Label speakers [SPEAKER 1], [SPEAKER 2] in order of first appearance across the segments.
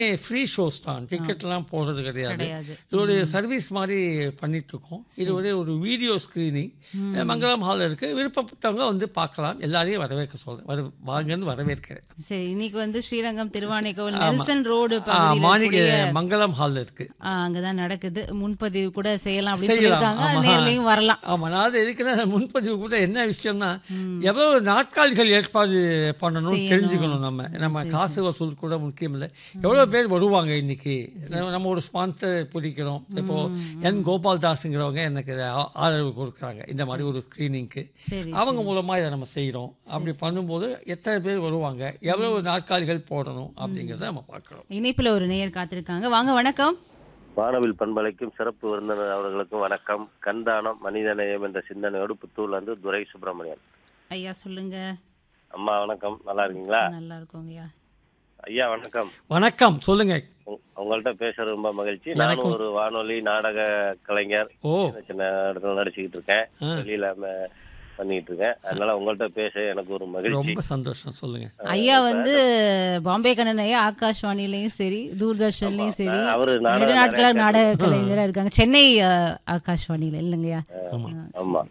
[SPEAKER 1] Free shows தான் டிக்கெட்லாம் போடுறது கிடையாது
[SPEAKER 2] கிடையாது
[SPEAKER 1] இது ஒரு சர்வீஸ் மாதிரி பண்ணிட்டு இருக்கோம் இது ஒரு ஒரு வீடியோ ஸ்க்ரீனிங் மங்களம் ஹால் இருக்கு விருப்பப்பட்டவங்க வந்து பார்க்கலாம் எல்லாரையும் வரவேற்க சொல்றேன் வர வாங்கன்னு வரவேற்கிறேன்
[SPEAKER 2] சரி இன்னைக்கு வந்து ஸ்ரீரங்கம் திருவானைக்கோவில் நெல்சன் ரோடு
[SPEAKER 1] ஆ,
[SPEAKER 2] பகுதியில்
[SPEAKER 1] மாணிக்க
[SPEAKER 2] இருக்கக்கூடிய,
[SPEAKER 1] மங்களம் ஹால் இருக்கு
[SPEAKER 2] ஆ, அங்கதான் நடக்குது முன்பதிவு கூட செய்யலாம் அப்படின்னு
[SPEAKER 1] செய்யலாம்,
[SPEAKER 2] சொல்லியிருக்காங்க
[SPEAKER 1] ஆமா.
[SPEAKER 2] நேர்லயும் வரலாம்
[SPEAKER 1] ஆமா நான் அது எதுக்குன்னா முன்பதிவு கூட என்ன விஷயம்னா எவ்வளவு நாட்காலிகள் ஏற்பாடு பண்ணணும்னு தெரிஞ்சுக்கணும் நம்ம நம்ம காசு வசூல் கூட முக்கியம் இல்லை எவ்வளவு பேர் வருவாங்க இன்னைக்கு நம்ம- நம்ம ஒரு ஸ்பான்சர் பிடிக்கிறோம் இப்போ என் கோபால் தாஸுங்கிறவங்க எனக்கு ஆ- ஆதரவு கொடுக்குறாங்க இந்த மாதிரி ஒரு ஸ்க்ரீனிங்க்கு
[SPEAKER 2] சரி
[SPEAKER 1] அவங்க மூலமா இதை நம்ம செய்றோம் அப்படி பண்ணும்போது எத்தனை பேர் வருவாங்க எவ்வளவு நாட்காலிகள் போடணும் அப்படிங்கிறத நம்ம பார்க்குறோம்
[SPEAKER 2] இணைப்புல ஒரு நேயர் காத்திருக்காங்க வாங்க வணக்கம்
[SPEAKER 3] வானவில் பண்பலைக்கும் சிறப்பு விருந்தினர் அவர்களுக்கும் வணக்கம் கண்தானம் மனிதநேயம் என்ற சிந்தனையோடு புத்தூர்ல இருந்து துரை சுப்பிரமணியன்
[SPEAKER 2] ஐயா சொல்லுங்க
[SPEAKER 3] அம்மா வணக்கம் நல்லா இருக்கீங்களா
[SPEAKER 2] நல்லா இருக்கோங்கய்யா
[SPEAKER 3] ஐயா வணக்கம்
[SPEAKER 1] வணக்கம் சொல்லுங்க
[SPEAKER 3] உங்க- உங்கள்ட்ட பேசுறது ரொம்ப மகிழ்ச்சி நானும் ஒரு வானொலி நாடக கலைஞர்
[SPEAKER 1] ஓ
[SPEAKER 3] சின்ன சின்ன இடத்துல நடிச்சுக்கிட்டு இருக்கேன் வெளியில ம- பண்ணிட்டு இருக்கேன் அதனால உங்கள்ட்ட பேச எனக்கு ஒரு மகிழ்ச்சி
[SPEAKER 1] ரொம்ப சந்தோஷம் சொல்லுங்க
[SPEAKER 2] ஐயா வந்து பாம்பே கண்ணன் ஐயா ஆகாஷ்வாணிலையும் சரி தூர்தர்ஷன்லயும் சரி
[SPEAKER 3] அவரு நாடக
[SPEAKER 2] நெடுநாட்களா நாடக கலைஞரா இருக்காங்க சென்னை அ, ஆகாஷ்வாணியில இல்லைங்கய்யா
[SPEAKER 3] ஆமா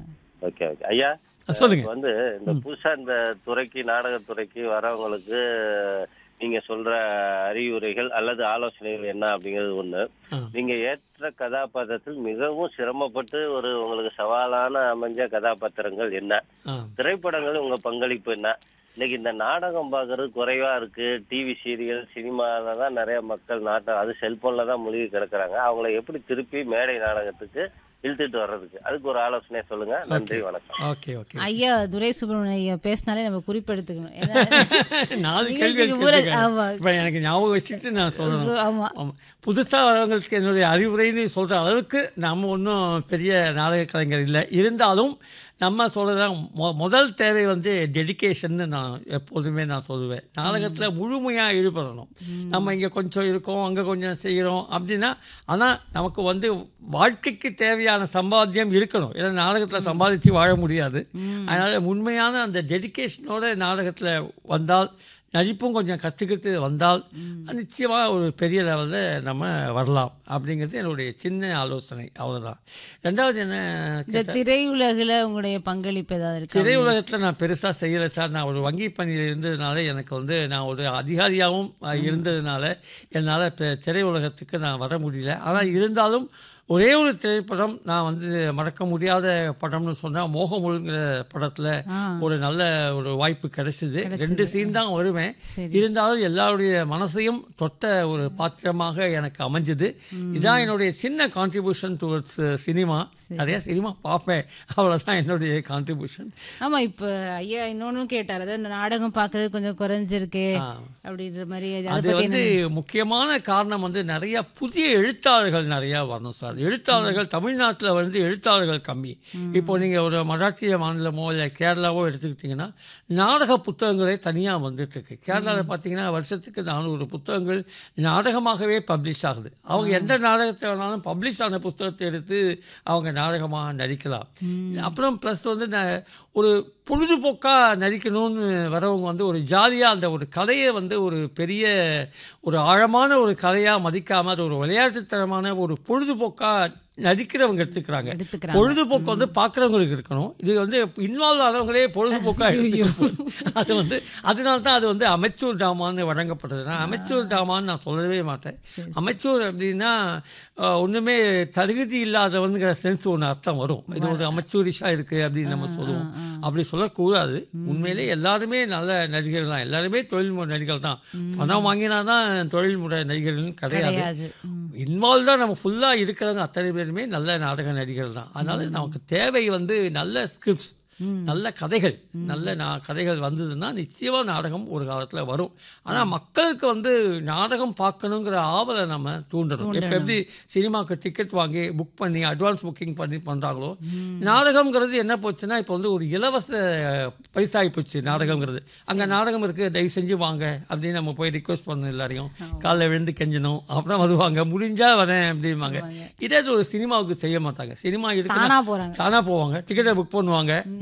[SPEAKER 3] ஓகே ஓகே ஐயா
[SPEAKER 1] சொல்லுங்க
[SPEAKER 3] இப்ப வந்து இந்த புதுசா இந்த துறைக்கு நாடகத்துறைக்கு வரவங்களுக்கு நீங்க சொல்ற அறிவுரைகள் அல்லது ஆலோசனைகள் என்ன அப்படிங்கிறது ஒண்ணு
[SPEAKER 1] ஆ.
[SPEAKER 3] நீங்க ஏற்ற கதாபாத்திரத்தில் மிகவும் சிரமப்பட்டு ஒரு உங்களுக்கு சவாலான அமைஞ்ச கதாபாத்திரங்கள் என்ன
[SPEAKER 1] ஆ
[SPEAKER 3] திரைப்படங்கள் உங்க பங்களிப்பு என்ன இன்னைக்கு இந்த நாடகம் பார்க்கறது குறைவா இருக்கு டிவி சீரியல் சினிமால தான் நிறைய மக்கள் நாட்டம் அது செல்போன்ல தான் மூழ்கி கிடக்குறாங்க அவங்கள எப்படி திருப்பி மேடை நாடகத்துக்கு இழுத்துட்டு வர்றதுக்கு அதுக்கு ஒரு ஆலோசனை சொல்லுங்க நன்றி வணக்கம்
[SPEAKER 1] ஓகே ஓகே
[SPEAKER 2] ஐயா துரை சுப்பிரமணியம் ஐயா பேசினாலே நம்ம குறிப்பெடுத்துக்கணும் ஏன்னா,
[SPEAKER 1] நாலு கேள்வி
[SPEAKER 2] நிகழ்ச்சிக்கு பூரா- ஆமா.
[SPEAKER 1] இப்போ எனக்கு ஞாபகம் வச்சுட்டு நான் சொல்லணும்
[SPEAKER 2] சு- ஆமா
[SPEAKER 1] ஆமா. புதுசா வரவங்களுக்கு என்னுடைய அறிவுரைன்னு சொல்ற அளவுக்கு நம்ம ஒன்றும் பெரிய நாடக கலைஞர் இல்லை இருந்தாலும் நம்ம சொல்றதான் மொ முதல் தேவை வந்து டெடிகேஷன் நான் எப்போதுமே நான் சொல்லுவேன் நாடகத்துல முழுமையா ஈடுபடணும் நம்ம இங்க கொஞ்சம் இருக்கோம் அங்க கொஞ்சம் செய்கிறோம் அப்படின்னா ஆனா நமக்கு வந்து வாழ்க்கைக்கு தேவையான சம்பாத்தியம் இருக்கணும் ஏன்னா நாடகத்துல சம்பாதிச்சு வாழ முடியாது அதனால உண்மையான அந்த டெடிகேஷனோட நாடகத்துல வந்தால் நடிப்பும் கொஞ்சம் கற்றுக்கிட்டு வந்தால் நிச்சயமாக ஒரு பெரிய லெவலில் நம்ம வரலாம் அப்படிங்கிறது என்னுடைய சின்ன ஆலோசனை அவ்வளோதான் ரெண்டாவது என்ன
[SPEAKER 2] இந்த திரையுலகில உங்களுடைய பங்களிப்பு ஏதாவது இருக்கா
[SPEAKER 1] திரையுலகத்தில் நான் பெருசாக செய்யலை சார் நான் ஒரு வங்கி பணியில் இருந்ததுனால எனக்கு வந்து நான் ஒரு அதிகாரியாகவும் அஹ், இருந்ததுனால என்னால் திரையுலகத்துக்கு நான் வர முடியல ஆனால் இருந்தாலும் ஒரே ஒரு திரைப்படம் நான் வந்து மறக்க முடியாத படம்னு சொன்னால் மோகமுல்ங்கிற படத்தில்
[SPEAKER 2] ஆ.
[SPEAKER 1] ஒரு நல்ல ஒரு வாய்ப்பு கிடைச்சிது ரெண்டு சீன் தான் வருவேன்
[SPEAKER 2] சரி.
[SPEAKER 1] இருந்தாலும் எல்லாருடைய மனசையும் தொட்ட ஒரு பாத்திரமாக எனக்கு அமைஞ்சது இதான் என்னுடைய சின்ன கான்ட்ரிபியூஷன் டுவர்ட்ஸ் சினிமா நிறைய சினிமா பார்ப்பேன் அவ்வளோதான் என்னுடைய கான்ட்ரிபியூஷன்
[SPEAKER 2] ஆமா இப்ப ஐயா இன்னொன்னு கேட்டார் அதாவது இந்த நாடகம் பாக்குறது கொஞ்சம் குறைஞ்சிருக்கு அப்படின்ற மாதிரி அதை
[SPEAKER 1] அது
[SPEAKER 2] பத்தி
[SPEAKER 1] வந்து முக்கியமான காரணம் வந்து நிறைய புதிய எழுத்தாளர்கள் நிறைய வரணும் சார் எழுத்தாளர்கள் தமிழ்நாட்டில் வந்து எழுத்தாளர்கள் கம்மி இப்போ நீங்க ஒரு மராட்டிய மாநிலமோ இல்லை கேரளாவோ எடுத்துக்கிட்டிங்கன்னா நாடக புத்தகங்களே தனியாக வந்துட்டு இருக்கு கேரளாவில் பார்த்தீங்கன்னா வருஷத்துக்கு நானூறு புத்தகங்கள் நாடகமாகவே பப்ளிஷ் ஆகுது அவங்க எந்த நாடகத்தை வேணாலும் பப்ளிஷ் ஆன புத்தகத்தை எடுத்து அவங்க நாடகமாக நடிக்கலாம் அப்புறம் ப்ளஸ் வந்து ந- ஒரு பொழுதுபோக்காக நடிக்கணும்னு வரவங்க வந்து ஒரு ஜாலியாக அந்த ஒரு கதையை வந்து ஒரு பெரிய ஒரு ஆழமான ஒரு கதையாக மதிக்காமல் அது ஒரு விளையாட்டுத்தனமான ஒரு பொழுதுபோக்காக நடிக்கிறவங்க எடுத்துக்கிறாங்க
[SPEAKER 2] எடுத்துக்கிறாங்க.
[SPEAKER 1] பொழுதுபோக்கு வந்து பார்க்குறவங்களுக்கு இருக்கணும் இது வந்து இன்வால்வ் ஆனவங்களே பொழுதுபோக்காக எடுத்துக்கணும் அது வந்து அதனால தான் அது வந்து அமைச்சூர் டாமான்னு வழங்கப்பட்டது நான் அமைச்சூர் டாமான்னு நான் சொல்லவே மாட்டேன் அமைச்சூர் அப்படின்னா அஹ், ஒண்ணுமே தகுதி இல்லாதவனுங்கிற சென்ஸ் ஒன்று அர்த்தம் வரும் இது ஒரு அமைச்சூரிஷா இருக்கு அப்படின்னு நம்ம சொல்லுவோம் அப்படி சொல்லக்கூடாது உண்மையிலே எல்லாருமே நல்ல நடிகர்கள் தான் எல்லாருமே தொழில்முறை நடிகர்கள் தான் பணம் வாங்கினா தான் தொழில்முறை நடிகர்கள்னு கிடையாது
[SPEAKER 2] கிடையாது ம்.
[SPEAKER 1] இன்வால்வ்டாக நம்ம ஃபுல்லாக இருக்கிறவங்க அத்தனை பேருமே நல்ல நாடக நடிகர்கள் தான் அதனால நமக்கு தேவை வந்து நல்ல ஸ்கிரிப்ட்ஸ் நல்ல கதைகள் நல்ல நா- கதைகள் வந்ததுன்னா நிச்சயமா நாடகம் ஒரு காலத்துல வரும் ஆனா மக்களுக்கு வந்து நாடகம் பார்க்கணுங்கிற ஆவலை நம்ம தூண்டணும் இப்ப எப்படி சினிமாக்கு டிக்கெட் வாங்கி புக் பண்ணி அட்வான்ஸ் புக்கிங் பண்ணி பண்றாங்களோ நாடகம்ங்கிறது என்ன போச்சுன்னா இப்போ வந்து ஒரு இலவச பரிசாகி போச்சு நாடகம்ங்கிறது அங்க நாடகம் இருக்கு தயவு செஞ்சு வாங்க அப்படின்னு நம்ம போய் ரிக்வெஸ்ட் பண்ணணும் எல்லாரையும் காலைல விழுந்து கெஞ்சணும் அப்புறம் வருவாங்க முடிஞ்சா வரேன் அப்படிம்பாங்க இதே இது ஒரு சினிமாவுக்கு செய்ய மாட்டாங்க சினிமா இருக்கு
[SPEAKER 2] தானா போறாங்க
[SPEAKER 1] தானா போவாங்க டிக்கெட்டை புக் பண்ணுவாங்க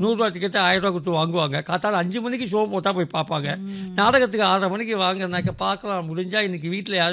[SPEAKER 1] நூறுரூவா டிக்கெட்டு ஆயிரம் ரூபா கொடுத்து வாங்குவாங்க காத்தால அஞ்சு மணிக்கு ஷோ போட்டால் போய் பார்ப்பாங்க நாடகத்துக்கு ஆறரை மணிக்கு வாங்கினாக்க பார்க்கலாம் முடிஞ்சா இன்னைக்கு வீட்டில் யாரும்